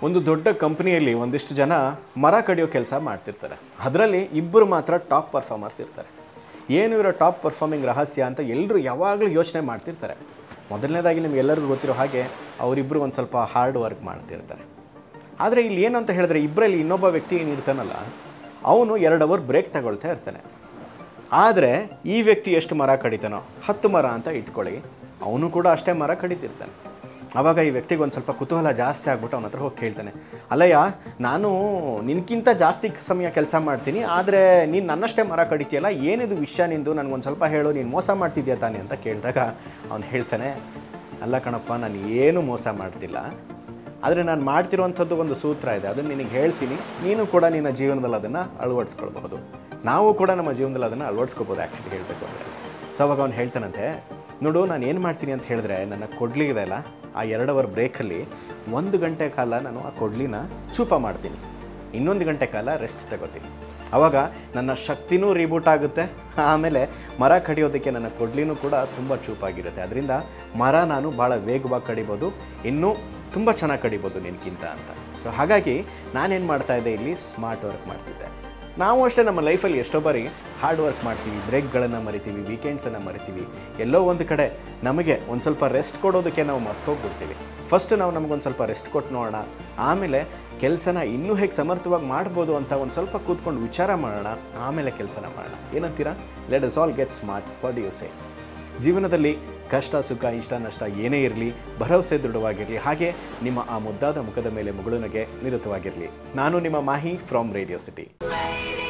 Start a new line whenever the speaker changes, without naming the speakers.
ಒಂದು ದೊಡ್ಡ ಕಂಪ್ನಿಯಲ್ಲಿ ಒಂದಿಷ್ಟು ಜನ ಮರ ಕಡಿಯೋ ಕೆಲಸ ಮಾಡ್ತಿರ್ತಾರೆ ಅದರಲ್ಲಿ ಇಬ್ಬರು ಮಾತ್ರ ಟಾಪ್ ಪರ್ಫಾರ್ಮರ್ಸ್ ಇರ್ತಾರೆ ಏನು ಇರೋ ಟಾಪ್ ಪರ್ಫಾರ್ಮಿಂಗ್ ರಹಸ್ಯ ಅಂತ ಎಲ್ಲರೂ ಯಾವಾಗಲೂ ಯೋಚನೆ ಮಾಡ್ತಿರ್ತಾರೆ ಮೊದಲನೇದಾಗಿ ನಿಮಗೆಲ್ಲರಿಗೂ ಗೊತ್ತಿರೋ ಹಾಗೆ ಅವರಿಬ್ಬರು ಒಂದು ಸ್ವಲ್ಪ ಹಾರ್ಡ್ ವರ್ಕ್ ಮಾಡ್ತಿರ್ತಾರೆ ಆದರೆ ಇಲ್ಲಿ ಏನು ಅಂತ ಹೇಳಿದ್ರೆ ಇಬ್ಬರಲ್ಲಿ ಇನ್ನೊಬ್ಬ ವ್ಯಕ್ತಿ ಏನಿರ್ತಾನಲ್ಲ ಅವನು ಎರಡು ಅವರ್ ಬ್ರೇಕ್ ತಗೊಳ್ತಾ ಇರ್ತಾನೆ ಆದರೆ ಈ ವ್ಯಕ್ತಿ ಎಷ್ಟು ಮರ ಕಡಿತಾನೋ ಹತ್ತು ಮರ ಅಂತ ಇಟ್ಕೊಳ್ಳಿ ಅವನು ಕೂಡ ಅಷ್ಟೇ ಮರ ಕಡಿತಿರ್ತಾನೆ ಆವಾಗ ಈ ವ್ಯಕ್ತಿಗೆ ಒಂದು ಸ್ವಲ್ಪ ಕುತೂಹಲ ಜಾಸ್ತಿ ಆಗ್ಬಿಟ್ಟು ಅವನ ಹತ್ರ ಹೋಗಿ ಕೇಳ್ತಾನೆ ಅಲ್ಲಯ್ಯ ನಾನು ನಿನ್ಗಿಂತ ಜಾಸ್ತಿ ಸಮಯ ಕೆಲಸ ಮಾಡ್ತೀನಿ ಆದರೆ ನೀನು ನನ್ನಷ್ಟೇ ಮರ ಕಡಿತೀಯಲ್ಲ ಏನಿದು ವಿಷಯ ನಿಂದು ನನಗೊಂದು ಸ್ವಲ್ಪ ಹೇಳು ನೀನು ಮೋಸ ಮಾಡ್ತಿದ್ಯಾ ತಾನೆ ಅಂತ ಕೇಳಿದಾಗ ಅವನು ಹೇಳ್ತಾನೆ ಅಲ್ಲ ಕಣಪ್ಪ ನಾನು ಏನು ಮೋಸ ಮಾಡ್ತಿಲ್ಲ ಆದರೆ ನಾನು ಮಾಡ್ತಿರುವಂಥದ್ದು ಒಂದು ಸೂತ್ರ ಇದೆ ಅದನ್ನು ನಿನಗೆ ಹೇಳ್ತೀನಿ ನೀನು ಕೂಡ ನಿನ್ನ ಜೀವನದಲ್ಲಿ ಅದನ್ನು ಅಳವಡಿಸ್ಕೊಳ್ಬಹುದು ನಾವು ಕೂಡ ನಮ್ಮ ಜೀವನದಲ್ಲಿ ಅದನ್ನು ಅಳವಡಿಸ್ಕೋಬೋದು ಆ್ಯಕ್ಚುಲಿ ಹೇಳಬೇಕು ಅಂದರೆ ಸೊ ಅವಾಗ ಅವ್ನು ಹೇಳ್ತಾನಂತೆ ನೋಡು ನಾನು ಏನು ಮಾಡ್ತೀನಿ ಅಂತ ಹೇಳಿದ್ರೆ ನನ್ನ ಕೊಡ್ಲಿ ಇದೆಯಲ್ಲ ಆ ಎರಡು ಅವರ್ ಬ್ರೇಕಲ್ಲಿ ಒಂದು ಗಂಟೆ ಕಾಲ ನಾನು ಆ ಕೊಡ್ಲಿನ ಚೂಪ ಮಾಡ್ತೀನಿ ಇನ್ನೊಂದು ಗಂಟೆ ಕಾಲ ರೆಸ್ಟ್ ತಗೋತೀನಿ ಆವಾಗ ನನ್ನ ಶಕ್ತಿನೂ ರೀಬೂಟ್ ಆಗುತ್ತೆ ಆಮೇಲೆ ಮರ ಕಡಿಯೋದಕ್ಕೆ ನನ್ನ ಕೊಡ್ಲಿನೂ ಕೂಡ ತುಂಬ ಚೂಪಾಗಿರುತ್ತೆ ಅದರಿಂದ ಮರ ನಾನು ಭಾಳ ವೇಗವಾಗಿ ಕಡಿಬೋದು ಇನ್ನೂ ತುಂಬ ಚೆನ್ನಾಗಿ ಕಡಿಬೋದು ನಿನಗಿಂತ ಅಂತ ಸೊ ಹಾಗಾಗಿ ನಾನೇನು ಮಾಡ್ತಾ ಇದ್ದೆ ಇಲ್ಲಿ ಸ್ಮಾರ್ಟ್ ವರ್ಕ್ ಮಾಡ್ತಿದ್ದೆ ನಾವು ಅಷ್ಟೇ ನಮ್ಮ ಲೈಫಲ್ಲಿ ಎಷ್ಟೋ ಬಾರಿ ಹಾರ್ಡ್ ವರ್ಕ್ ಮಾಡ್ತೀವಿ ಬ್ರೇಕ್ಗಳನ್ನು ಮರಿತೀವಿ ವೀಕೆಂಡ್ಸನ್ನು ಮರಿತೀವಿ ಎಲ್ಲೋ ಒಂದು ಕಡೆ ನಮಗೆ ಒಂದು ಸ್ವಲ್ಪ ರೆಸ್ಟ್ ಕೊಡೋದಕ್ಕೆ ನಾವು ಮರ್ತು ಹೋಗ್ಬಿಡ್ತೀವಿ ಫಸ್ಟ್ ನಾವು ನಮಗೊಂದು ಸ್ವಲ್ಪ ರೆಸ್ಟ್ ಕೊಟ್ಟು ನೋಡೋಣ ಆಮೇಲೆ ಕೆಲಸನ ಇನ್ನೂ ಹೇಗೆ ಸಮರ್ಥವಾಗಿ ಮಾಡ್ಬೋದು ಅಂತ ಒಂದು ಸ್ವಲ್ಪ ಕೂತ್ಕೊಂಡು ವಿಚಾರ ಮಾಡೋಣ ಆಮೇಲೆ ಕೆಲಸನ ಮಾಡೋಣ ಏನಂತೀರಾ let us all get smart what you say ಜೀವನದಲ್ಲಿ ಕಷ್ಟ ಸುಖ ಇಷ್ಟ ನಷ್ಟ ಏನೇ ಇರಲಿ ಭರವಸೆ ದೃಢವಾಗಿರಲಿ ಹಾಗೆ ನಿಮ್ಮ ಆ ಮುದ್ದಾದ ಮುಖದ ಮೇಲೆ ಮುಗುಳುನಗೆ ನಿರತವಾಗಿರಲಿ ನಾನು ನಿಮ್ಮ Mahi from Radio City
Radio